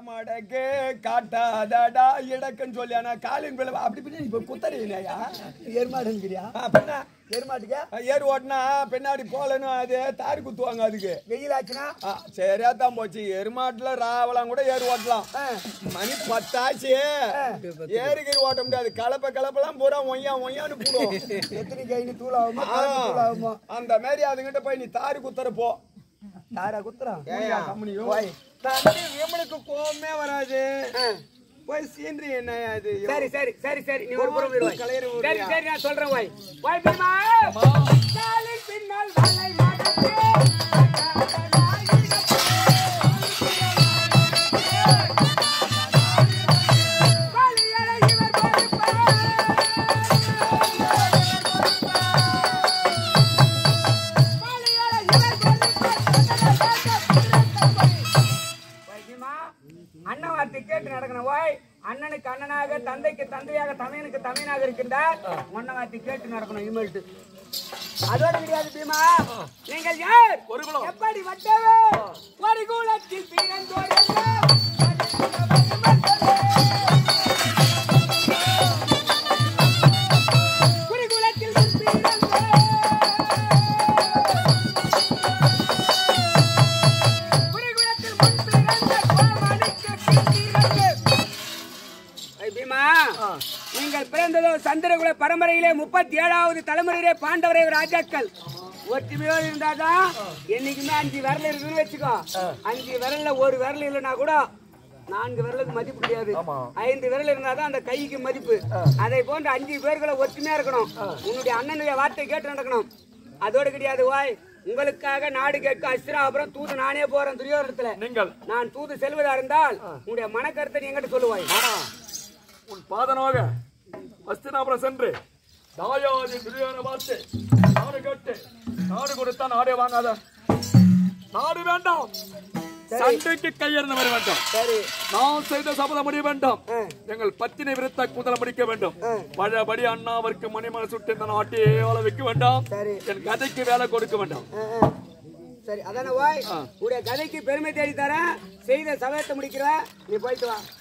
மடக்கு காட்டாதடா இடக்குன்னு சொல்லி ஆனா காலின் பிள்ளை அப்படி பின்னாடி இப்ப குத்தறியா எருமாடுங்கிறியா அப்படின்னா எருமாட்டுக்கு ஏர் ஓட்டினா பின்னாடி போலன்னு அது தாரி குத்துவாங்க அதுக்கு வெயில் ஆச்சுன்னா ஆ, சரியா தான் போச்சு எருமாட்டுல ராவலாம் கூட ஏர் ஓட்டலாம் மணி பத்தாச்சு ஏறுகிற ஓட்ட முடியாது கலப்ப கலப்பெல்லாம் பூரா ஒய்யா ஒய்யான்னு போடும் எத்தனை கைனி தூளாகுமோ ஆ, கலப்பு தூளாகுமோ அந்த மாதிரி அதுங்கிட்ட போய் நீ தாரி குத்துற போ தாரா குத்துறான் கம்பெனியும் போய். தம்பி விமனுக்கு கோவமே வராது போய் சீன்றி என்ன அது சரி சரி சரி சரி நீ ஒரு புறம் இரு, கலையற வை. ஊரியா? சரி சரி நான் சொல்றேன் வாய் வாய் பெருமா காலின் பின்னால் வலை மடக்கு வலியலை இவர் கொடுப்பார். வலியலை இவர் கொடுப்பார். வைத்தியமா, அண்ணன் வார்த்தை கேட்டு நடக்கணும் வாய் அண்ணனுக்கு அண்ணனாக தந்தைக்கு தந்தையாக தமையனுக்கு தமையனாக இருக்கின்றார் அண்ணன் வார்த்தை கேட்டு நடக்கணும் இனிமேல்ட்டு அதோட கிடையாது பீமா நீங்கள் யார் எப்படி வந்தவர் ஒரு குலத்தில் பிறந்தோர் குருகுலத்தில் பிறந்தோர் குருகுலத்தில் முன் பிறந்த கோமாளிக்கு பிறந்து. ஐ பீமா, நீங்கள் பிறந்ததோ சந்திரகுல பரம்பரையிலே முப்பத்தி ஏழாவது தலைமுறையிலே பாண்டவரே ராஜாக்கள் ஒற்றுமையோடு இருந்தாதான் என்னைக்குமே அஞ்சு விரல் இருக்குன்னு வச்சுக்கோ அஞ்சு விரல்ல ஒரு விரல் இல்லைன்னா கூட நான்கு விரலுக்கு மதிப்பு கிடையாது ஐந்து விரல் இருந்தாதான் அந்த கைக்கு மதிப்பு அதை போன்ற அஞ்சு பேர்களை ஒற்றுமையா இருக்கணும் உன்னுடைய அண்ணனுடைய வார்த்தை கேட்டு நடக்கணும் அதோடு கிடையாது வாய் உங்களுக்காக நாடு கேட்க அஸ்ரா அப்புறம் தூது நானே போறேன் துரியோதனத்துல நீங்கள் நான் தூது செல்வதா இருந்தால் உன்னுடைய மனக்கருத்தை நீ என்கிட்ட சொல்லுவாய் உன் பாதனமாக அஸ்தினாபுரம் சென்று தாயாதி துரியோன பார்த்து நாடு கேட்டு நாடு கொடுத்தா நாடே வாங்காத நாடு வேண்டாம் சண்டைக்கு கையெழுந்து வர வேண்டும் சரி நான் செய்த சபதம் முடிய வேண்டும் எங்கள் பத்தினை விருத்த குதல முடிக்க வேண்டும் பழையபடி அண்ணாவிற்கு மணிமலை சுட்டு இந்த நாட்டையே ஆள வைக்க வேண்டாம் சரி. என் கதைக்கு வேலை கொடுக்க வேண்டாம் ஆ, ஆ. சரி அதான வாய் உடைய கதைக்கு பெருமை தேடி தரேன் செய்த சமயத்தை முடிக்கிற நீ போயிட்டு வா